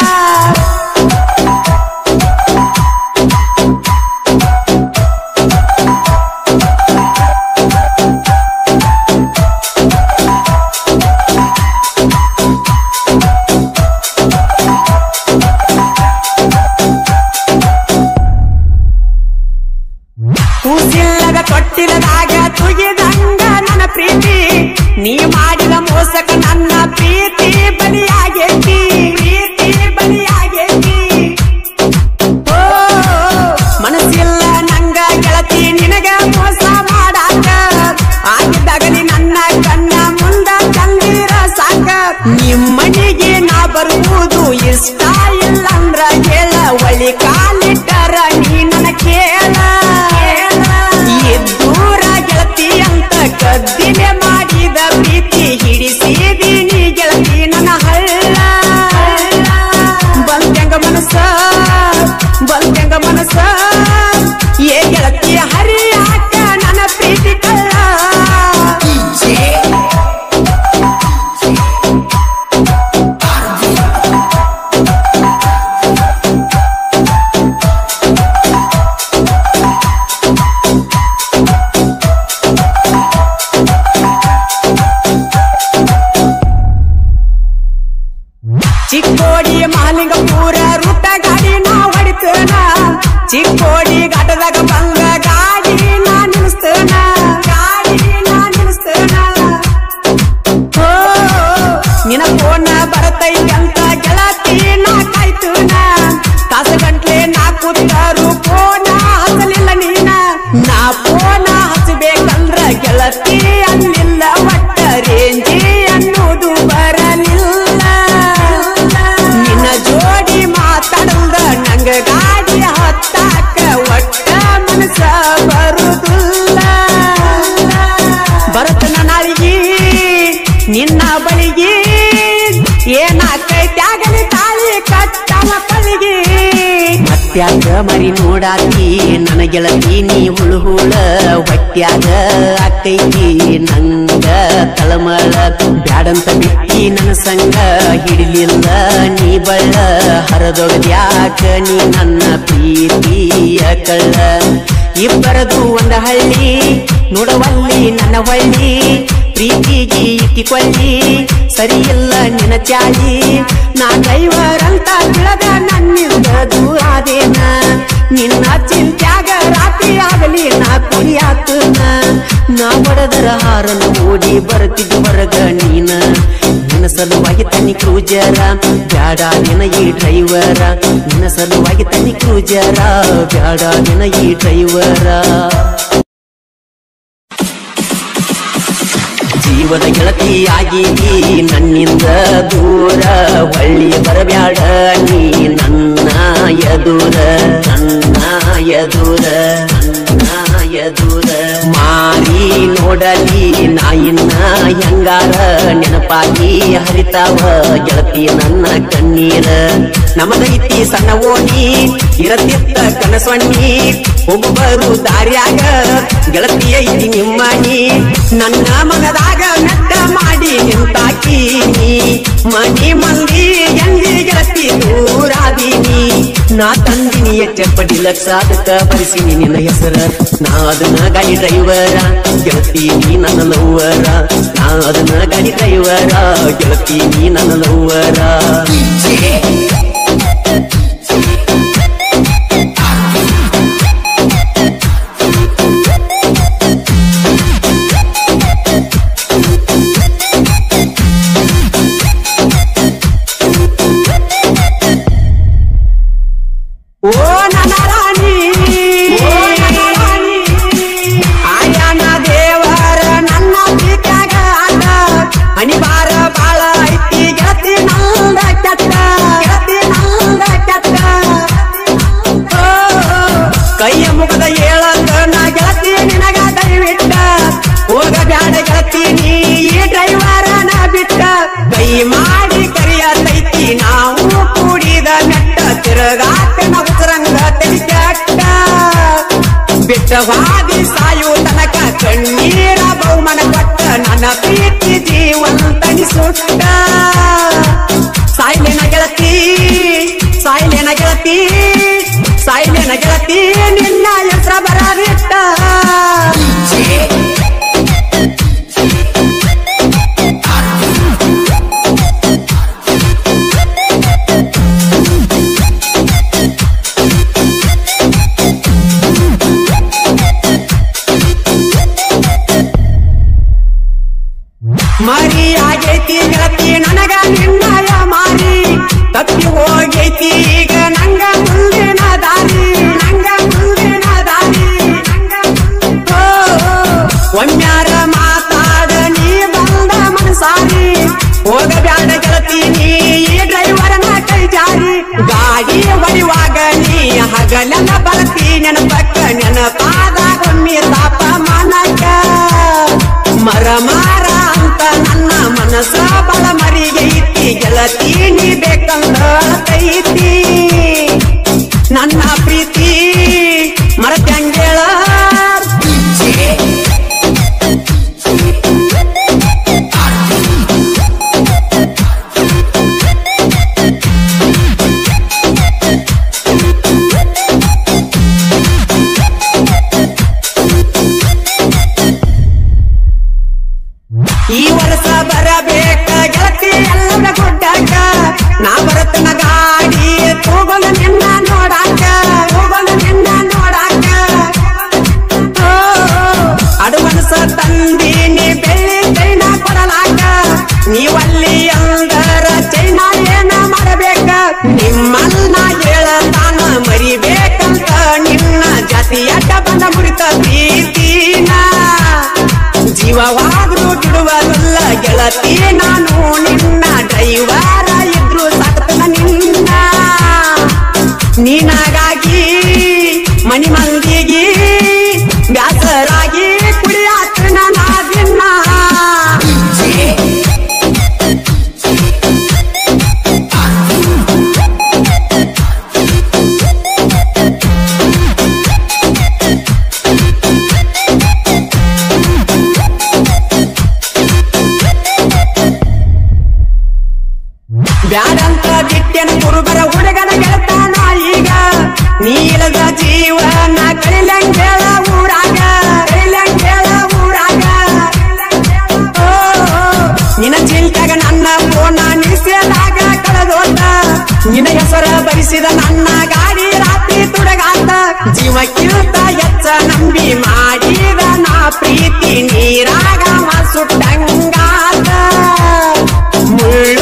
ಕೂಸಿಲ್ಲದ ತೊಟ್ಟಿಲದಾಗ ತುಗಿದಂಗ ನನ್ನ ಪ್ರೀತಿ ನೀ ಮಾಡಿದ ಮೋಸಕ ನನ್ನ ಪ್ರೀತಿ ಬಲಿಯಾಗೇತಿ ಪ್ರೀತಿ ಬಲಿಯಾಗೇತಿ ಓ ಮನಸ್ಸಿಲ್ಲ ನಂಗ ಗೆಳತಿ ನಿನಗ ಮೋಸ ಮಾಡಾಕ ಆಗಿದ್ದಾಗಲಿ ನನ್ನ ಕಣ್ಣ ಮುಂದ ತಂದಿರ ಸಾಕ ನಿಮ್ಮನಿಗೆ ನಾ ಬರುವುದು ಇಷ್ಟ ಇಲ್ಲ ಅಂದ್ರ ಹೇಳ ಒಳಿ ಕಾಲಿಟ್ಟರ ನೀ ನನ್ನ ಕೇಳ ಎದ್ದೂರ ಗೆಳತಿ ಅಂತ ಕದ್ದಿಲೆ ಮಾಡಿದ ಪ್ರೀತಿ ಹಿಡಿಸಿದೀನಿ ಗೆಳತಿ ನನ್ನ ಹಳ್ಳ ಬಂದಂಗ ಮನಸ್ಸ ಬಂದಂಗ ಮನಸ್ಸ ಏ ಗೆಳತಿ ಹರಿಯಾಕ ನನ್ನ ಪ್ರೀತಿ ಕಳ್ಳ ಚಿಕ್ಕೋಡಿ ಮಹಾಲಿಂಗಪುರ ರೂಟ ಗಾಡಿ ನಾ ಹೊಡಿತೇನ ಚಿಕ್ಕೋಡಿ ಘಾಟದಾಗ ಬಂದ ಗಾಡಿ ನಾ ನಿಲ್ಲಿಸ್ತೇನ ಗಾಡಿ ನಾ ನಿಲ್ಲಿಸ್ತೇನ ಓ ನಿನ ಫೋನ್ ಬರತೈತಿ ಅಂತ ಗೆಳತಿ ನಾ ಕಾಯ್ತುನ ತಾಸ ಗಂಟ್ಲೆ ನಾ ಕೂತಾರು ಫೋನ ಹಚ್ಚಲಿಲ್ಲ ನೀನ ನಾ ಫೋನ ಹಚ್ಚಬೇಕಂದ್ರ ಗೆಳತಿ ಅನ್ನಿಲ್ಲ ಒಟ್ಟ ರೇಂಜಿ ಅನ್ನೋದು ಬರಲಿಲ್ಲ ನಿನ್ನ ಜೋಡಿ ಮಾತಾಡಲ್ದ ನಂಗ ಗಾಡಿ ಹತ್ತಾಕ ಒಟ್ಟ ಮನಸ್ಸ ಬರುದಿಲ್ಲ ಬರುತ್ತನ ನಾಳಿಗೆ ನಿನ್ನ ಬಳಿಗೆ ಏನಾಕೈತ್ಯಾಗಲಿ ತಾಳಿ ಕಟ್ಟವ ಪಳಿಗೆ ಮತ್ಯಾಗ ಮರಿ ನೋಡಾತಿ ನನ್ನ ಗೆಳತಿ ನೀ ಹುಳು ಹುಳ ಹೊಟ್ಯಾಗ ಅಕ್ಕೈತಿ ನಂಗ ತಳಮಳ ಬ್ಯಾಡಂತ ಬಿಟ್ಟಿ ನನ್ನ ಸಂಗ ಹಿಡಿಲಿಲ್ಲ ನೀ ಬಳ್ಳ ಹರದೊಗದ್ಯಾಕ ನೀ ನನ್ನ ಪ್ರೀತಿಯ ಕಳ್ಳ ಇಬ್ಬರದು ಒಂದ ಹಳ್ಳಿ ನೋಡವಲ್ಲಿ ನನ್ನ ಹೊಳ್ಳಿ ಪ್ರೀತಿಗೆ ಇಟ್ಟಿಕೊಳ್ಳಿ ಸರಿಯಿಲ್ಲ ನಿನ್ನ ಚಾಳಿ ನಾ ಡ್ರೈವರ್ ಅಂತ ಬಿಳದ ನನ್ನಿಂದ ದೂರಾದೇನ ನಿನ್ನ ಚಿಂತ್ಯಾಗ ರಾತ್ರಿ ಆಗಲಿ ನಾ ಕುಡಿಯಾತನ ನಾ ಹೊಡೆದರ ಹಾರನ ಓಡಿ ಬರ್ತಿದ್ದ ಹೊರಗ ನೀನ ನೆನಸ ಸಲುವಾಗಿ ತನ್ನಿ ಕ್ರೂಜರ ಬ್ಯಾಡ ನಿನ ಈ ಡ್ರೈವರ ನಿನ್ನ ಸಲುವಾಗಿ ತನ್ನಿ ಕ್ರೂಜರ ಬ್ಯಾಡ ನಿನ ಈ ಡ್ರೈವರ ಜೀವದ ಗೆಳತಿಯಾಗಿ ನನ್ನಿಂದ ದೂರ ಹೊಳ್ಳಿ ಬರಬ್ಯಾಡ ನೀ ನನ್ನ ಎದುರ ನನ್ನ ಎದುರ ನನ್ನ ಎದುರ ಮಾರಿ ನೋಡಲಿ ನಾಯಿನ್ನ ಹೆಂಗಾರ ನೆನಪಾಗಿ ಹರಿತಾವ ಗೆಳತಿ ನನ್ನ ಕಣ್ಣೀರ ನಮದೈತಿ ಸಣ್ಣ ಓಣಿ ಇರತಿತ್ತ ಕನಸೊಣ್ಣಿ ಒಬ್ಬರು ದಾರ್ಯಾಗ ಗೆಳತಿ ಐತಿ ನಿಮ್ಮಣಿ ನನ್ನ ಮನದಾಗ ಮೆಟ್ಟ ಮಾಡಿ ನಿಂತಾಕೀನಿ ಮನಿ ಮಂದಿ ಎಂದಿ ಗೆಳತಿ ದೂರಾದೀನಿ ನಾ ತಂದಿನಿ ಎಚ್ಚಪ್ಪಡಿ ಲಕ್ಷ ಅದಕ್ಕ ಬರಿಸಿನಿ ನಿನ್ನ ಹೆಸರ ನಾ ಅದನ್ನ ಗಾಡಿ ಡ್ರೈವರ ಗೆಳತಿ ನೀ ನನ್ನ ಲವ್ವರ ನಾ ಅದನ್ನ ಗಾಡಿ ಡ್ರೈವರ ಗೆಳತಿ ನೀ ನನ್ನ ಲವ್ವರ ಓ ನನ್ನ ರಾಣಿ ಓ ನನ್ನ ರಾಣಿ ಆಯನ ದೇವರ ನನ್ನ ಪ್ರೀತ್ಯಾಗ ಆಟ ಅನಿವಾರ ಬಾಳ ಐತಿ ಗೆಳತಿ ನಂದ ಕೆಟ್ಟ ಗೆಳತಿ ನಂದ ಕೆಟ್ಟ ಓ, ಕೈಯ ಮುಖದ ಏಳಂದ ನಾ ಗೆಳತಿ ನಿನಗ ದಯವಿಟ್ಟ ಹೋಗ ಬ್ಯಾಡ ಗೆಳತಿ ನೀ ಈ ಡ್ರೈವರನ ಬಿಟ್ಟ ಕೈ ಮಾಡಿ ಕರಿಯತೈತಿ ನಾವು ಕೂಡಿದ ನೆಟ್ಟ ತಿರುಗಾಟನ ಉಸರಂಗ ತೆಲಿಕ್ಯಾಟ ಬಿಟ್ಟ ವಾದಿ ಸಾಯು ತನಕ ಕಣ್ಣೀರ ಬಹುಮನ ಕೊಟ್ಟ ನನ್ನ ಪ್ರೀತಿ ಜೀವಂತನಿ ಸುಟ್ಟ ಸಾಯ್ಲೆನ ಗೆಳತಿ ಸಾಯ್ಲೆನ ಗೆಳತಿ ಸಾಯ್ಲೆನ ಗೆಳತಿ ನಿನ್ನ ಹೆಸರ ಬರದಿಟ್ಟ ಮರಿ ಆಗೈತಿ ಗೆಳತಿ ನನಗ ನಿನ್ನಯ ಮಾರಿ ತಪ್ಪಿ ಹೋಗೈತಿ ಈಗ ನಂಗ ಮುಂದಿನ ದಾರಿ ನಂಗ ಮುಂದಿನ ದಾರಿ ಓ, ಒಮ್ಮ್ಯಾರ ಮಾತಾಡ ನೀ ಬಂದ ಮನಸಾರಿ ಹೋಗಬ್ಯಾಡ ಗೆಳತಿ ನೀ ಈ ಡ್ರೈವರನ ಕೈ ಜಾರಿ ಗಾಡಿ ಹೊಡಿವಾಗ ನೀ ಹಗಲೆಲ್ಲ ಬರ್ತಿ ನೆನಪಕ್ಕ ನೆನಪಾದಾಗೊಮ್ಮೆ ತಾಪ ಮನಕ ಮರ ಮಾರ ಅಂತ ನನ್ನ ಮನಸ್ಸ ಬಳ ಮರಿಗೈತಿ ಗೆಳತಿ ನೀ ಬೇಕಂತ ಅಳತೈತಿ ನನ್ನ ಪ್ರೀತಿ ಮರತ್ಯಂಗೇಳ ಈ ವರ್ಷ ಬರಬೇಕ ಗೆಳತಿ ಎಲ್ಲ ಗುಡ್ಡಾಕ ನಾ ಬರತನ ಗಾಡಿ ತಗೊಂಡ ನಿನ್ನ ನೋಡಾಕ ತಗೊಂಡ ನಿನ್ನ ನೋಡಾಕ ಓ, ಅಡ್ವಾನ್ಸ್ ತಂದೀನಿ ಬೆಳ್ಳಿ ಚೈನ ಕೊಡಲಾಕ ನೀವಲ್ಲಿ ಅಂದರ ಚೈನ ಏನ ಮಾಡಬೇಕ ನಿಮ್ಮನ್ನ ಹೇಳತಾನ ಮರಿಬೇಕಂತ ನಿನ್ನ ಜಾತಿಯಟ ಬಂದ ಮುರಿತ ಪ್ರೀತಿನ ಜೀವವಾದ್ರೂ ಬಿಡುವಲ್ಲ ಗೆಳತಿ ನಾನು ನಿನ್ನ ಡ್ರೈವರ ಇದ್ರು ಸಾಕ್ತನ ನಿನ್ನ ನೀನಾಗಾಗಿ ಮನಿ ಮಂದಿಗೆ ಬ್ಯಾಸರಾಗಿ ಕುಡಿಯಾತನ ನಾದಿನ್ನ ಬ್ಯಾಡಂತ ಬಿಟ್ಟೆನ ಕುರುಬರ ಹುಡುಗನ ಗೆಳತಾನ ಈಗ ನೀಲದ ಜೀವನ ಕಳಿಲಂಗೇಳ ಊರಾಗ ಕಳಿಲಂಗೇಳ ಊರಾಗ ಓ, ನಿನ್ನ ಚಿಂತೆಗ ನನ್ನ ಫೋನ ನಿಲ್ಸಿದಾಗ ಕಳೆದೋತ ನಿನ್ನ ಹೆಸರ ಬರಿಸಿದ ನನ್ನ ಗಾಡಿ ರಾತ್ರಿ ತುಡಗಾತ ಜೀವಕ್ಕಿಂತ ಹೆಚ್ಚ ನಂಬಿ ಮಾಡಿದ ನಾ ಪ್ರೀತಿ ನೀರಾಗ ಸುಟ್ಟಂಗಾತ ಮುಳ್ಳ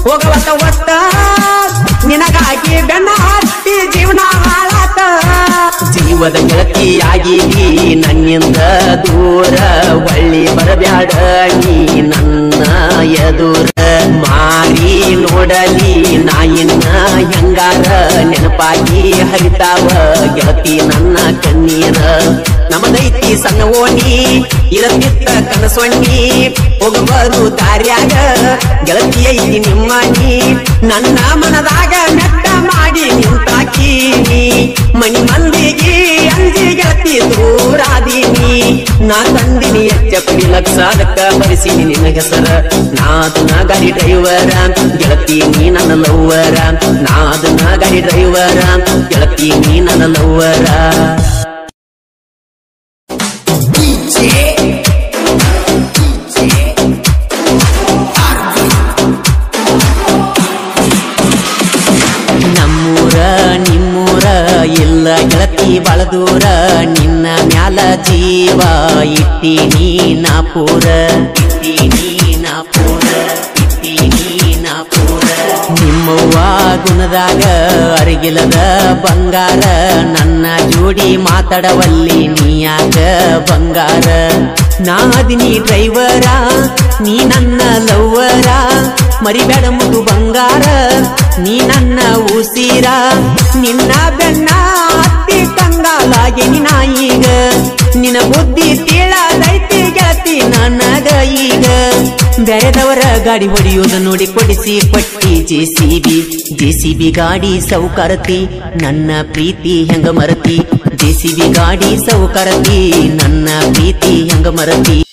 ಹೋಗವತ್ತ ಒತ್ತ ನಿನಗಾಗಿ ಬೆನ್ನ ಹತ್ತಿ ಜೀವನ ಹಾಳಾತ ಜೀವದ ಗೆಳತಿಯಾಗಿ ನನ್ನಿಂದ ದೂರ ಒಳ್ಳಿ ಬರಬ್ಯಾಡ ನೀ ನನ್ನ ಎದುರ ಮಾರಿ ನೋಡಲಿ ನಾಯಿನ ಹೆಂಗಾರ ನೆನಪಾಗಿ ಹರಿತಾವ ಗೆಳತಿ ನನ್ನ ಕಣ್ಣೀರ ನಮದೈತಿ ಸಣ್ಣ ಓಣಿ ಇರತಿತ್ತ ಕನಸೊಣ್ಣಿ ಹೋಗಬಾರು ದಾರ್ಯಾಗ ಗೆಳತಿ ಐತಿ ನಿಮ್ಮನಿ ನನ್ನ ಮನದಾಗ ಮೆಟ್ಟ ಮಾಡಿ ನಿಂತಾಕಿ ಮನಿ ಮಂದಿಗೆ ಅಂಜಿ ಗೆಳತಿ ದೂರಾದೀನಿ ನಾ ತಂದಿನಿ ಎಚ್ಚಪಡಿ ಲಕ್ಷ ಅದಕ್ಕ ಬರಿಸಿನಿ ನಿನ್ನ ಹೆಸರ ನಾದನ ಗಾಡಿ ಡ್ರೈವರ ಗೆಳತಿ ನೀ ನನ್ನ ಲವ್ವರ ನಾದನ ಗಾಡಿ ಡ್ರೈವರ ಗೆಳತಿ ನೀ ನನ್ನ ಲವ್ವರ ನಮ್ಮೂರ ನಿಮ್ಮೂರ ಇಲ್ಲ ಗೆಳತಿ ಬಾಳ ದೂರ ನಿನ್ನ ಮ್ಯಾಲ ಜೀವ ಇಟ್ಟಿನಿ ನಾಪೂರ ಇಟ್ಟಿನಿ ನಾಪೂರ ಇಟ್ಟಿನಿ ನಾಪೂರ ನಿಮ್ಮವ್ವ ಗುಣದಾಗ ಅರಿಗಿಲದ ಬಂಗಾರ ನನ್ನ ಜೋಡಿ ಮಾತಾಡವಲ್ಲಿ ನೀಯಾಗ ಬಂಗಾರ ನಾದಿನಿ ಡ್ರೈವರ ನೀ ನನ್ನ ಲವ್ವರ ಮರಿಬೇಡ ಮುದು ಬಂಗಾರ ನೀ ನನ್ನ ಉಸಿರ ನಿನ್ನ ಬೆನ್ನ ಹತ್ತಿ ಕಂಗಾಲಾಗಿ ನಿನ ಈಗ ನಿನ್ನ ಬುದ್ಧಿ ತೀಳದೈತಿ ಗೆಳತಿ ನನಗ ಈಗ ಬೆರೆದವರ ಗಾಡಿ ಹೊಡೆಯುವುದು ನೋಡಿ ಕೊಡಿಸಿ ಪಟ್ಟಿ J C B J C B ಗಾಡಿ ಸೌಕರತಿ ನನ್ನ ಪ್ರೀತಿ ಹೆಂಗ ಮರತಿ ಜೆ ಸಿ ಬಿ ಗಾಡಿ ಸೌಕರತಿ ನನ್ನ ಪ್ರೀತಿ ಹೆಂಗ ಮರತಿ